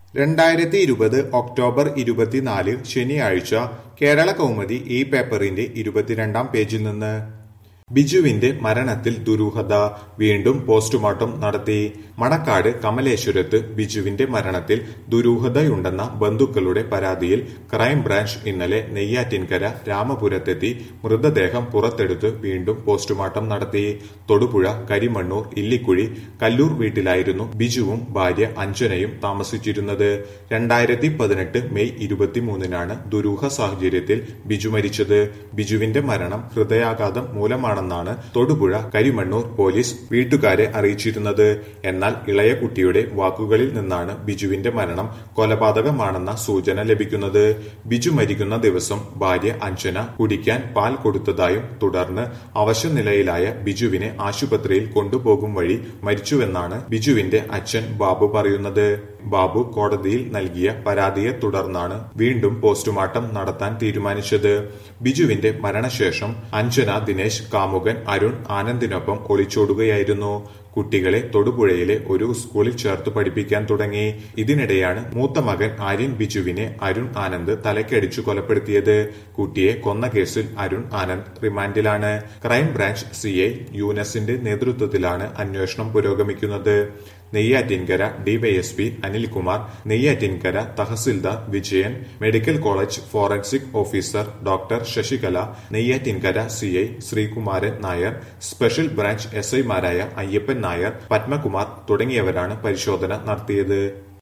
രണ്ടായിരത്തി ഇരുപത് ഒക്ടോബർ ഇരുപത്തിനാല് ശനിയാഴ്ച കേരള കൗമുദി ഈ പേപ്പറിന്റെ ഇരുപത്തിരണ്ടാം പേജിൽ നിന്ന് ബിജുവിന്റെ മരണത്തിൽ ദുരൂഹത വീണ്ടും പോസ്റ്റ്മോർട്ടം നടത്തി മണക്കാട് കമലേശ്വരത്ത് ബിജുവിന്റെ മരണത്തിൽ ദുരൂഹതയുണ്ടെന്ന ബന്ധുക്കളുടെ പരാതിയിൽ ക്രൈംബ്രാഞ്ച് ഇന്നലെ നെയ്യാറ്റിൻകര രാമപുരത്തെത്തി മൃതദേഹം പുറത്തെടുത്ത് വീണ്ടും പോസ്റ്റ്മോർട്ടം നടത്തി തൊടുപുഴ കരിമണ്ണൂർ ഇല്ലിക്കുഴി കല്ലൂർ വീട്ടിലായിരുന്നു ബിജുവും ഭാര്യ അഞ്ജനയും താമസിച്ചിരുന്നത് രണ്ടായിരത്തി പതിനെട്ട് മെയ് ഇരുപത്തിമൂന്നിനാണ് ദുരൂഹ സാഹചര്യത്തിൽ ബിജു മരിച്ചത് ബിജുവിന്റെ മരണം ഹൃദയാഘാതം മൂലമാണെന്നാണ് തൊടുപുഴ കരിമണ്ണൂർ പോലീസ് വീട്ടുകാരെ അറിയിച്ചിരുന്നത് എന്നാൽ ഇളയ കുട്ടിയുടെ വാക്കുകളിൽ നിന്നാണ് ബിജുവിന്റെ മരണം കൊലപാതകമാണെന്ന സൂചന ലഭിക്കുന്നത് ബിജു മരിക്കുന്ന ദിവസം ഭാര്യ അഞ്ജന കുടിക്കാൻ പാൽ കൊടുത്തതായും തുടർന്ന് അവശനിലയിലായ ബിജുവിനെ ആശുപത്രിയിൽ കൊണ്ടുപോകും വഴി മരിച്ചുവെന്നാണ് ബിജുവിന്റെ അച്ഛൻ ബാബു പറയുന്നത് ബാബു കോടതിയിൽ നൽകിയ പരാതിയെ തുടർന്നാണ് വീണ്ടും പോസ്റ്റ്മോർട്ടം നടത്താൻ തീരുമാനിച്ചത് ബിജുവിന്റെ മരണശേഷം അഞ്ജന ദിനേശ് കാമുകൻ അരുൺ ആനന്ദിനൊപ്പം ഒളിച്ചോടുകയായിരുന്നു കുട്ടികളെ തൊടുപുഴയിലെ ഒരു സ്കൂളിൽ ചേർത്ത് പഠിപ്പിക്കാൻ തുടങ്ങി ഇതിനിടെയാണ് മൂത്ത മകൻ ആര്യൻ ബിജുവിനെ അരുൺ ആനന്ദ് തലക്കടിച്ചു കൊലപ്പെടുത്തിയത് കുട്ടിയെ കൊന്ന കേസിൽ അരുൺ ആനന്ദ് റിമാൻഡിലാണ് ക്രൈംബ്രാഞ്ച് സിഐ യൂനസിന്റെ നേതൃത്വത്തിലാണ് അന്വേഷണം പുരോഗമിക്കുന്നത് Neyyattinkara DYSP Anilkumar Neyyattinkara tahsildar Vijayan medical college forensic officer doctor Sasikala Neyyattinkara CI Sreekumaran Nair special branch എസ്ഐമാരായ അയ്യപ്പൻ നായർ പത്മകുമാർ തുടങ്ങിയവരാണ് പരിശോധന നടത്തിയത്